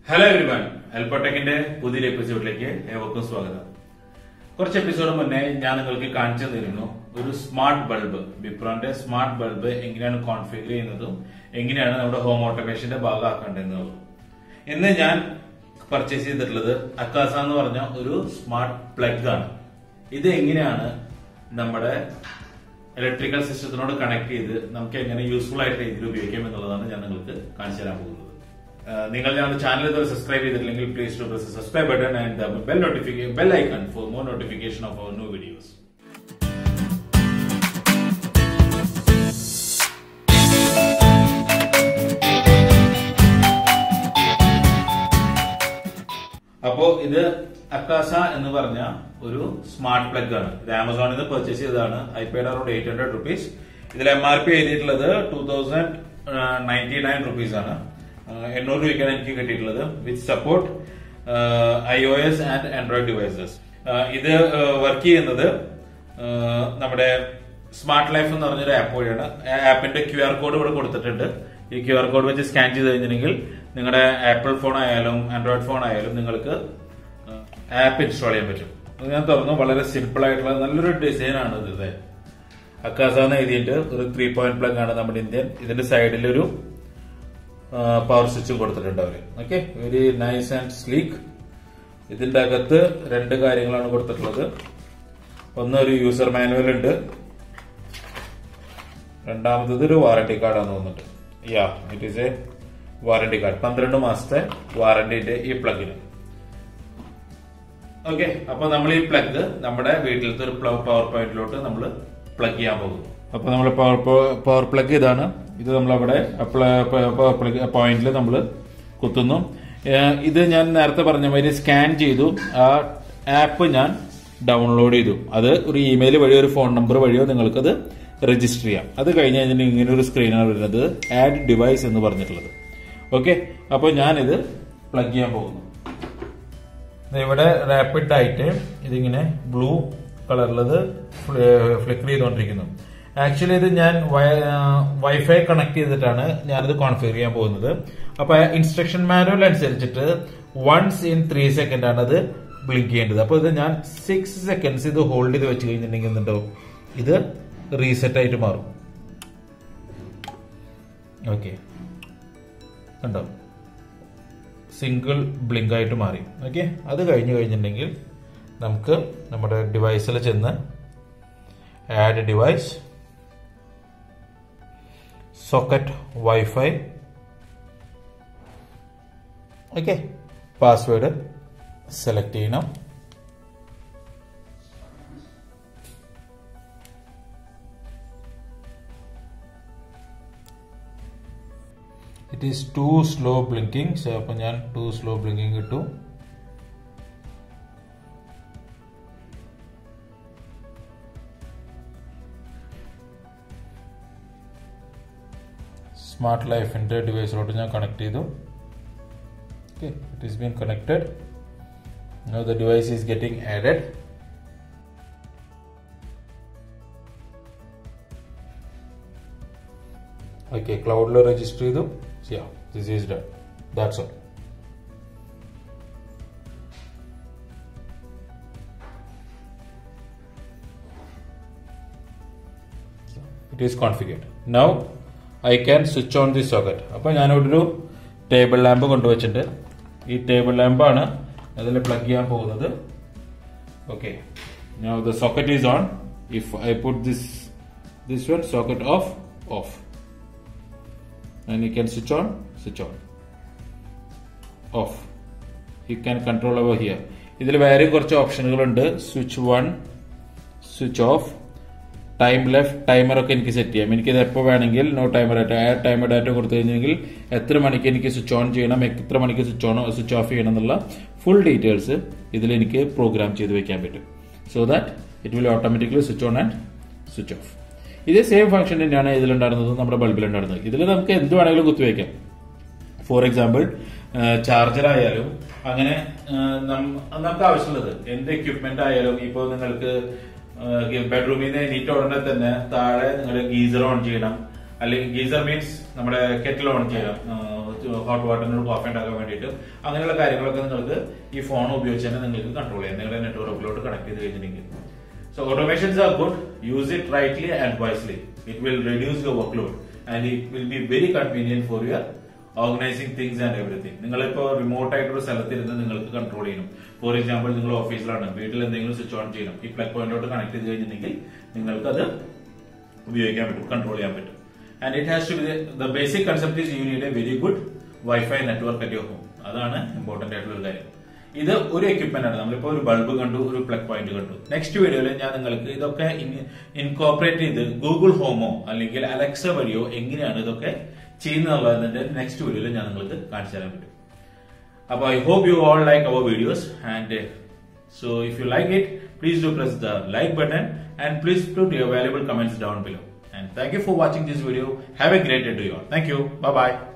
Hello everyone ഹെൽപ്പോടെക്കിന്റെ പുതിയൊരു എപ്പിസോഡിലേക്ക് ഏവർക്കും സ്വാഗതം കുറച്ച് എപ്പിസോഡ് മുന്നേ ഞാൻ നിങ്ങൾക്ക് കാണിച്ചു തന്നിരുന്നു ഒരു സ്മാർട്ട് ബൾബ് വിപ്രോന്റെ സ്മാർട്ട് ബൾബ് എങ്ങനെയാണ് കോൺഫിഗർ ചെയ്യുന്നതും എങ്ങനെയാണ് നമ്മുടെ ഹോം ഓട്ടോമേഷന്റെ ഭാഗമാക്കേണ്ടതെന്നുള്ളതും ഇന്ന് ഞാൻ പർച്ചേസ് ചെയ്തിട്ടുള്ളത് അക്കാസ എന്ന് പറഞ്ഞ ഒരു സ്മാർട്ട് പ്ലഗ് ആണ് ഇത് എങ്ങനെയാണ് നമ്മുടെ ഇലക്ട്രിക്കൽ സിസ്റ്റത്തിനോട് കണക്ട് ചെയ്ത് നമുക്ക് എങ്ങനെ യൂസ്ഫുൾ ആയിട്ട് രീതിയിൽ ഉപയോഗിക്കാം എന്നുള്ളതാണ് ഞാൻ നിങ്ങൾക്ക് കാണിച്ചു തരാൻ പോകുന്നത് ആ, നിങ്ങൾ ഞങ്ങളുടെ ചാനൽ ഇതുവരെ സബ്സ്ക്രൈബ് ചെയ്തിട്ടില്ലെങ്കിൽ please to press subscribe button and bell notification bell icon for more notification of our new videos അപ്പോ ഇത് അക്കാസ എന്ന് പറഞ്ഞ ഒരു സ്മാർട്ട് പ്ലഗ് ആണ് ഇത് ആമസോണിൽ നിന്ന് പർച്ചേസ് ചെയ്തതാണ് I paid around eight hundred rupees ഇതിൽ എം ആർ പി എഴുതിയിട്ടുള്ളത് two thousand ninety nine rupees ആണ് ആ, എണ്ണൂറ് രൂപയ്ക്കാണ് എനിക്ക് കിട്ടിയിട്ടുള്ളത് with support I O S and android devices ഇത് വർക്ക് ചെയ്യുന്നത് ആ, നമ്മുടെ സ്മാർട്ട് ലൈഫ് എന്ന് പറഞ്ഞൊരു ആപ്പ് വഴിയാണ് ആ ആപ്പിന്റെ ക്യു ആർ കോഡ് ഇവിടെ കൊടുത്തിട്ടുണ്ട് ഈ ക്യു ആർ കോഡ് വെച്ച് സ്കാൻ ചെയ്ത് കഴിഞ്ഞിട്ടുണ്ടെങ്കിൽ നിങ്ങളുടെ ആപ്പിൾ ഫോൺ ആയാലും ആൻഡ്രോയിഡ് ഫോൺ ആയാലും നിങ്ങൾക്ക് ആപ്പ് ഇൻസ്റ്റാൾ ചെയ്യാൻ പറ്റും അത് ഞാൻ തുറന്നു വളരെ സിമ്പിൾ ആയിട്ടുള്ള നല്ലൊരു ഡിസൈൻ ആണ് ഇത് അക്കാസ എന്ന് എഴുതിയിട്ട് ഒരു ത്രീ പോയിന്റ് പ്ലഗ് ആണ് നമ്മുടെ ഇന്ത്യൻ ഇതിന്റെ സൈഡിൽ ഒരു പവർ സ്വിച്ചും കൊടുത്തിട്ടുണ്ട് അവര് okay very nice and sleek ഇതിന്റെ അകത്ത് രണ്ട് കാര്യങ്ങളാണ് കൊടുത്തിട്ടുള്ളത് ഒന്ന് ഒരു യൂസർ മാനുവൽ ഉണ്ട് രണ്ടാമത്തത് ഒരു വാറണ്ടി കാർഡാന്ന് തോന്നുന്നുണ്ട് yeah it is a warranty card പന്ത്രണ്ട് മാസത്തെ വാറണ്ടിന്റെ ഈ പ്ലഗിന് ഓക്കെ അപ്പൊ നമ്മൾ ഈ പ്ലഗ് നമ്മുടെ വീട്ടിലത്തെ ഒരു പവർ പോയിന്റിലോട്ട് നമ്മൾ പ്ലഗ് ചെയ്യാൻ പോകുന്നു അപ്പൊ നമ്മൾ പവർ പവർ പ്ലഗ് ഇതാണ് ഇത് നമ്മളവിടെ പവർ പ്ലഗ് പോയിന്റിൽ നമ്മൾ കുത്തുന്നു ഏഹ് ഇത് ഞാൻ നേരത്തെ പറഞ്ഞ മാതിരി സ്കാൻ ചെയ്തു ആ ആപ്പ് ഞാൻ ഡൗൺലോഡ് ചെയ്തു അത് ഒരു ഇമെയിൽ വഴിയോ ഒരു ഫോൺ നമ്പർ വഴിയോ നിങ്ങൾക്കത് രജിസ്റ്റർ ചെയ്യാം അത് കഴിഞ്ഞ് കഴിഞ്ഞാൽ ഇങ്ങനെ ഒരു സ്ക്രീനാണ് വരുന്നത് ആഡ് ഡിവൈസ് എന്ന് പറഞ്ഞിട്ടുള്ളത് ഓക്കെ അപ്പോൾ ഞാനിത് പ്ലഗ് ചെയ്യാൻ പോകുന്നു ദേ ഇവിടെ റാപ്പിഡ് ആയിട്ട് ഇതിങ്ങനെ ബ്ലൂ കളറിലത് ഫ്ലിക്കർ ചെയ്തുകൊണ്ടിരിക്കുന്നു ആക്ച്വലി ഇത് ഞാൻ വൈഫൈ കണക്ട് ചെയ്തിട്ടാണ് ഞാനിത് കോൺഫിഗർ ചെയ്യാൻ പോകുന്നത് അപ്പൊ ഇൻസ്ട്രക്ഷൻ മാനുവൽ അനുസരിച്ചിട്ട് വൺസ് ഇൻ ത്രീ സെക്കൻഡ് ആണ് അത് ബ്ലിങ്ക് ചെയ്യേണ്ടത് അപ്പൊ ഇത് ഞാൻ സിക്സ് സെക്കൻഡ്സ് ഇത് ഹോൾഡ് ചെയ്ത് വെച്ച് കഴിഞ്ഞിട്ടുണ്ടെങ്കിൽ എന്തുണ്ടാവും ഇത് റീസെറ്റ് ആയിട്ട് മാറും ഓക്കെ കണ്ടോ സിംഗിൾ ബ്ലിങ്ക് ആയിട്ട് മാറി ഓക്കെ അത് കഴിഞ്ഞ് കഴിഞ്ഞിട്ടുണ്ടെങ്കിൽ നമുക്ക് നമ്മുടെ ഡിവൈസിൽ ചെന്ന് add device socket wifi okay password select ചെയ്യണം it is to slow blinking so അപ്പൊ ഞാൻ ടു സ്ലോ ബ്ലിങ്കിങ് ഇട്ടു സ്മാർട്ട് ലൈഫിന്റെ ഡിവൈസിലോട്ട് ഞാൻ കണക്ട് ചെയ്തു okay it is been connected no the device is getting added okay ക്ലൗഡിൽ രജിസ്റ്റർ ചെയ്തു yeah this is done that's all it is configured now I can switch on the socket അപ്പോൾ ഞാനിവിടെ ഒരു table lamp കൊണ്ടുവച്ചിട്ടുണ്ട് ഈ table ലാമ്പാണ് അതിൽ plug ചെയ്യാൻ പോകുന്നത് okay now the socket is on if I put this this one socket off off and you can switch on switch on off you can control over here ഇതിൽ വേറെ കുറച്ച് ഓപ്ഷനുകളുണ്ട് switch one switch off time left timer ഒക്കെ എനിക്ക് set ചെയ്യാം എനിക്ക് ഇത് എപ്പോൾ വേണമെങ്കിൽ നോ ടൈമർ ആയിട്ട് ആ ടൈമർ ഡാറ്റ കൊടുത്തു കഴിഞ്ഞെങ്കിൽ എത്ര മണിക്ക് എനിക്ക് സ്വിച്ച് ഓൺ ചെയ്യണം എത്ര മണിക്ക് സ്വിച്ച് ഓൺ സ്വിച്ച് ഓഫ് ചെയ്യണം എന്നുള്ള ഫുൾ ഡീറ്റെയിൽസ് ഇതിൽ എനിക്ക് പ്രോഗ്രാം ചെയ്ത് വെക്കാൻ പറ്റും so that it will automatically switch on and switch off ഇതേ സെയിം ഫംഗ്ഷൻ തന്നെയാണ് ഇതിലുണ്ടായിരുന്നത് നമ്മുടെ ബൾബിലുണ്ടായിരുന്നത് ഇതിൽ നമുക്ക് എന്ത് വേണമെങ്കിലും കുത്തിവെക്കാം ഫോർ എക്സാമ്പിൾ ചാർജർ ആയാലും അങ്ങനെ ആ, നം- നമുക്ക് ആവശ്യമുള്ളത് എന്ത് എക്യുപ്മെന്റ് ആയാലും ഇപ്പോൾ നിങ്ങൾക്ക് ബെഡ്റൂമിൽ നിന്ന് എണീറ്റ ഉടനെ തന്നെ താഴെ നിങ്ങൾ ഗീസർ ഓൺ ചെയ്യണം അല്ലെങ്കിൽ ഗീസർ മീൻസ് നമ്മുടെ കെറ്റിൽ ഓൺ ചെയ്യണം ആ, ഹോട്ട് വാട്ടറിനോട് കോഫി ഉണ്ടാക്കാൻ വേണ്ടിയിട്ട് അങ്ങനെയുള്ള കാര്യങ്ങളൊക്കെ നിങ്ങൾക്ക് ഈ ഫോൺ ഉപയോഗിച്ച് തന്നെ നിങ്ങൾക്ക് കൺട്രോൾ ചെയ്യാം നിങ്ങളുടെ നെറ്റ്വർക്കിലോട്ട് കണക്ട് ചെയ്ത് കഴിഞ്ഞിട്ടുണ്ടെങ്കിൽ So automations are good. Use it rightly and wisely. It will reduce your workload and it will be very convenient for your organising things and everything നിങ്ങളിപ്പോ റിമോട്ട് ആയിട്ടൊരു സ്ഥലത്തിരുന്ന് നിങ്ങൾക്ക് കൺട്രോൾ ചെയ്യണം ഫോർ എക്സാമ്പിൾ നിങ്ങൾ ഓഫീസിലാണ് വീട്ടിൽ എന്തെങ്കിലും സ്വിച്ച് ഓൺ ചെയ്യണം ഈ പ്ലഗ് പോയിന്റോട്ട് കണക്ട് ചെയ്ത് കഴിഞ്ഞിട്ടുണ്ടെങ്കിൽ നിങ്ങൾക്ക് അത് ഉപയോഗിക്കാൻ പറ്റും കൺട്രോൾ ചെയ്യാൻ പറ്റും and it has to be the basic concept is you need a very good wifi network at your home അതാണ് ഇമ്പോർട്ടന്റ് ആയിട്ടുള്ള ഒരു കാര്യം ഇത് ഒരു എക്യുപ്മെന്റ് ആണ് നമ്മളിപ്പോ ഒരു ബൾബ് കണ്ടു ഒരു പ്ലഗ് പോയിന്റ് കണ്ടു നെക്സ്റ്റ് വീഡിയോയിൽ ഞാൻ നിങ്ങൾക്ക് ഇതൊക്കെ ഇൻകോപ്പറേറ്റ് ചെയ്ത് ഗൂഗിൾ ഹോമോ അല്ലെങ്കിൽ അലക്സ വഴിയോ എങ്ങനെയാണ് ഇതൊക്കെ ചെയ്യുന്നതെന്നുള്ളതിന്റെ നെക്സ്റ്റ് വീഡിയോയിൽ ഞാൻ നിങ്ങൾക്ക് കാണിച്ചു തരാൻ പറ്റും അപ്പൊ I hope you all like our videos and so if you like it please do press the like button and please put your valuable comments down below and thank you for watching this video have a great day to you all thank you bye bye